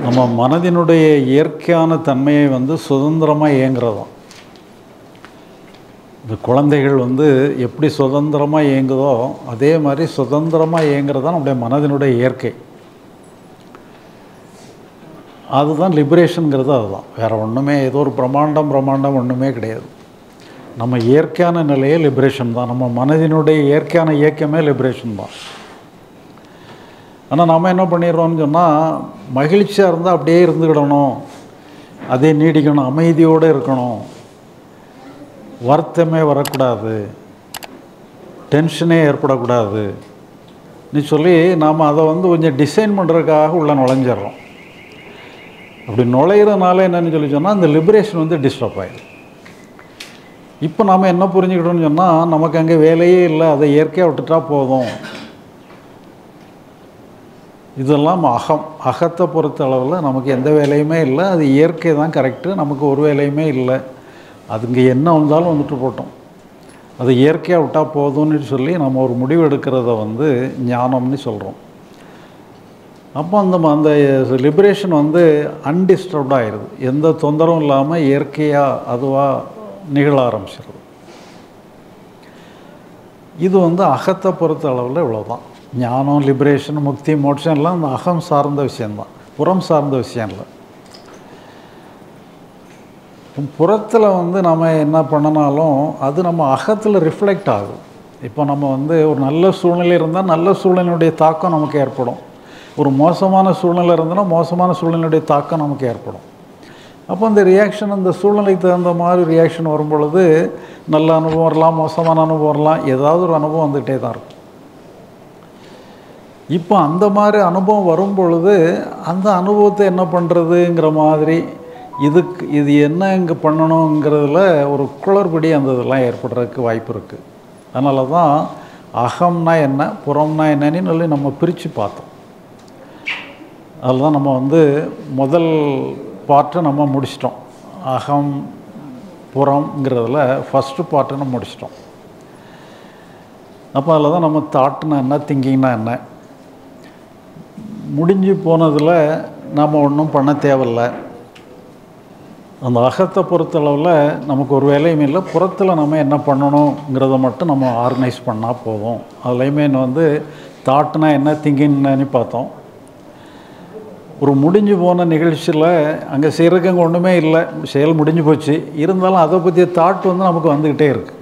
நம்ம மனதினுடைய இயற்கையான தன்மையை வந்து சுதந்திரமாக இயங்குறதாம் இந்த குழந்தைகள் வந்து எப்படி சுதந்திரமாக இயங்குதோ அதே மாதிரி சுதந்திரமாக இயங்குறது தான் நம்முடைய மனதினுடைய இயற்கை அதுதான் லிபரேஷனுங்கிறது அதுதான் வேறு ஒன்றுமே ஏதோ ஒரு பிரம்மாண்டம் பிரம்மாண்டம் ஒன்றுமே கிடையாது நம்ம இயற்கையான நிலையே லிபரேஷன் தான் நம்ம மனதினுடைய இயற்கையான இயக்கமே லிபரேஷன் தான் ஆனால் நம்ம என்ன பண்ணிடுறோம்னு சொன்னால் மகிழ்ச்சியாக இருந்தால் அப்படியே இருந்துக்கிடணும் அதே நீடிக்கணும் அமைதியோடு இருக்கணும் வருத்தமே வரக்கூடாது டென்ஷனே ஏற்படக்கூடாது நீ சொல்லி நாம் அதை வந்து கொஞ்சம் டிசைன் பண்ணுறதுக்காக உள்ள நுழைஞ்சிட்றோம் அப்படி நுழையிறதுனால என்னன்னு சொல்லி சொன்னால் அந்த லிபரேஷன் வந்து டிஸ்டர்ப் ஆயிடும் இப்போ நாம் என்ன புரிஞ்சுக்கிட்டோம்னு சொன்னால் நமக்கு அங்கே வேலையே இல்லை அதை இயற்கையாக விட்டுட்டா போதும் இதெல்லாம் அகம் அகத்தை பொறுத்த அளவில் நமக்கு எந்த வேலையுமே இல்லை அது இயற்கை தான் கரெக்டு நமக்கு ஒரு வேலையுமே இல்லை அது இங்கே என்ன வந்தாலும் வந்துட்டு போட்டோம் அது இயற்கையாக விட்டால் போதும்னு சொல்லி நம்ம ஒரு முடிவு எடுக்கிறத வந்து ஞானம்னு சொல்கிறோம் அப்போ அந்த அந்த லிபரேஷன் வந்து அன்டிஸ்டர்ப்டாக ஆயிடுது எந்த தொந்தரவும் இல்லாமல் இயற்கையாக அதுவாக நிகழ ஆரம்பிச்சிருது இது வந்து அகத்தை பொறுத்த அளவில் இவ்வளோதான் ஞானம் லிபரேஷன் முக்தி மோட்சம் எல்லாம் அந்த அகம் சார்ந்த விஷயந்தான் புறம் சார்ந்த விஷயம் இல்லை புறத்தில் வந்து நம்ம என்ன பண்ணினாலும் அது நம்ம அகத்தில் ரிஃப்ளெக்ட் ஆகுது இப்போ நம்ம வந்து ஒரு நல்ல சூழ்நிலை இருந்தால் நல்ல சூழ்நிலையுடைய தாக்கம் நமக்கு ஏற்படும் ஒரு மோசமான சூழ்நிலை இருந்ததுன்னா மோசமான சூழ்நிலையுடைய தாக்கம் நமக்கு ஏற்படும் அப்போ அந்த ரியாக்ஷன் அந்த சூழ்நிலைக்கு தகுந்த மாதிரி ரியாக்ஷன் வரும் பொழுது நல்ல அனுபவம் வரலாம் மோசமான அனுபவம் வரலாம் ஏதாவது ஒரு அனுபவம் வந்துகிட்டே தான் இருக்கும் இப்போ அந்த மாதிரி அனுபவம் வரும் பொழுது அந்த அனுபவத்தை என்ன பண்ணுறதுங்கிற மாதிரி இதுக்கு இது என்ன இங்கே பண்ணணுங்கிறதுல ஒரு குளறுபடி அந்த இதெல்லாம் ஏற்படுறதுக்கு வாய்ப்பு இருக்குது அதனால தான் அகம்னா என்ன புறம்னா என்னன்னு சொல்லி நம்ம பிரித்து பார்த்தோம் அதில் தான் நம்ம வந்து முதல் பார்ட்டை நம்ம முடிச்சிட்டோம் அகம் புறம்ங்கிறதுல ஃபஸ்ட்டு பார்ட்டை நம்ம முடிச்சிட்டோம் அப்போ அதில் தான் நம்ம தாட்னா என்ன திங்கிங்னா என்ன முடிஞ்சு போனதில் நம்ம ஒன்றும் பண்ண தேவையில்லை அந்த அகத்தை பொறுத்தளவில் நமக்கு ஒரு வேலையும் இல்லை புறத்தில் நம்ம என்ன பண்ணணுங்கிறத மட்டும் நம்ம ஆர்கனைஸ் பண்ணால் போதும் அதுலேயுமே வந்து தாட்னா என்ன திங்கிங்னு பார்த்தோம் ஒரு முடிஞ்சு போன நிகழ்ச்சியில் அங்கே செய்கிறதுக்கு அங்கே ஒன்றுமே இல்லை செயல் முடிஞ்சு போச்சு இருந்தாலும் அதை பற்றிய தாட் வந்து நமக்கு வந்துக்கிட்டே இருக்குது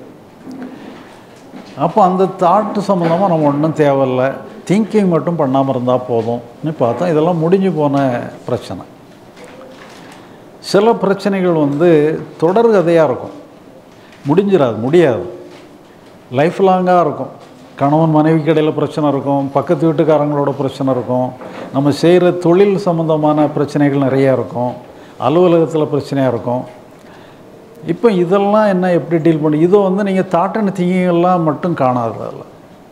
அப்போ அந்த தாட்டு சம்மந்தமாக நம்ம ஒன்றும் தேவையில்லை திங்கிங் மட்டும் பண்ணாமல் இருந்தால் போதும்னு பார்த்தோம் இதெல்லாம் முடிஞ்சு போன பிரச்சனை சில பிரச்சனைகள் வந்து தொடர் கதையாக இருக்கும் முடிஞ்சிடாது முடியாது லைஃப் லாங்காக இருக்கும் கணவன் மனைவிக்கு இடையில் பிரச்சனை இருக்கும் பக்கத்து வீட்டுக்காரங்களோட பிரச்சனை இருக்கும் நம்ம செய்கிற தொழில் சம்மந்தமான பிரச்சனைகள் நிறையா இருக்கும் அலுவலகத்தில் பிரச்சனையாக இருக்கும் இப்போ இதெல்லாம் என்ன எப்படி டீல் பண்ணி இதை வந்து நீங்கள் தாட் அண்ட் திங்கிங்கெல்லாம் மட்டும் காணாது அதில்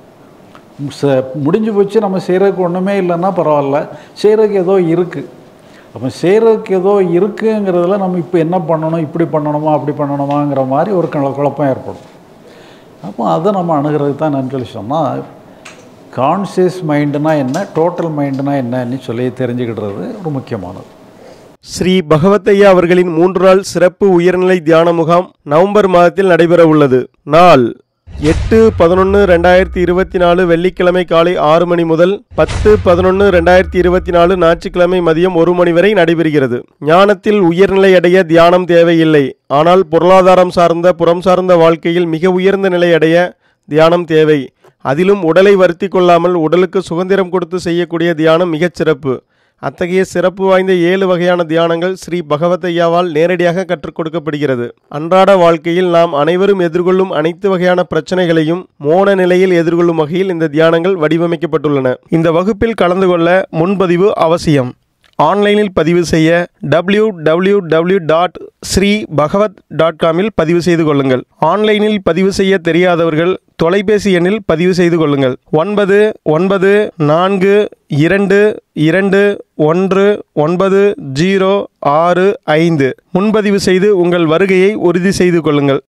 ச முடிஞ்சு போச்சு நம்ம செய்கிறதுக்கு ஒன்றுமே இல்லைன்னா பரவாயில்ல செய்கிறதுக்கு ஏதோ இருக்குது அப்போ செய்கிறதுக்கு ஏதோ இருக்குங்கிறதுல நம்ம இப்போ என்ன பண்ணணும் இப்படி பண்ணணுமா அப்படி பண்ணணுமாங்கிற மாதிரி ஒரு கல குழப்பம் ஏற்படும் அப்போ அதை நம்ம அணுகிறதுக்கு தான் என்னன்னு சொல்லி சொன்னால் கான்சியஸ் மைண்டுனா என்ன டோட்டல் மைண்டுனா என்னன்னு சொல்லி தெரிஞ்சுக்கிடுறது ஒரு முக்கியமானது ஸ்ரீ பகவத்தையா அவர்களின் மூன்று நாள் சிறப்பு உயர்நிலை தியான முகாம் நவம்பர் மாதத்தில் நடைபெற உள்ளது நாள் எட்டு பதினொன்று ரெண்டாயிரத்தி இருபத்தி நாலு வெள்ளிக்கிழமை காலை ஆறு மணி முதல் பத்து பதினொன்று ரெண்டாயிரத்தி இருபத்தி நாலு ஞாயிற்றுக்கிழமை மதியம் ஒரு மணி வரை நடைபெறுகிறது ஞானத்தில் உயர்நிலை அடைய தியானம் தேவையில்லை ஆனால் பொருளாதாரம் சார்ந்த புறம் சார்ந்த வாழ்க்கையில் மிக உயர்ந்த நிலை அடைய தியானம் தேவை அதிலும் உடலை வருத்தி கொள்ளாமல் உடலுக்கு சுதந்திரம் கொடுத்து செய்யக்கூடிய தியானம் மிகச் சிறப்பு அத்தகைய சிறப்பு வாய்ந்த ஏழு வகையான தியானங்கள் ஸ்ரீ பகவத்தையாவால் நேரடியாக கற்றுக் கொடுக்கப்படுகிறது அன்றாட வாழ்க்கையில் நாம் அனைவரும் எதிர்கொள்ளும் அனைத்து வகையான பிரச்சனைகளையும் மோன நிலையில் எதிர்கொள்ளும் வகையில் இந்த தியானங்கள் வடிவமைக்கப்பட்டுள்ளன இந்த வகுப்பில் கலந்து கொள்ள முன்பதிவு அவசியம் ஆன்லைனில் பதிவு செய்ய W W W dot Sri Bhagavath dot காமில் பதிவு செய்து கொள்ளுங்கள் ஆன்லைனில் பதிவு செய்ய தெரியாதவர்கள் தொலைபேசி எண்ணில் பதிவு செய்து கொள்ளுங்கள் ஒன்பது ஒன்பது நான்கு இரண்டு இரண்டு ஒன்று ஒன்பது ஜீரோ ஆறு ஐந்து முன்பதிவு செய்து உங்கள் வருகையை உறுதி செய்து கொள்ளுங்கள்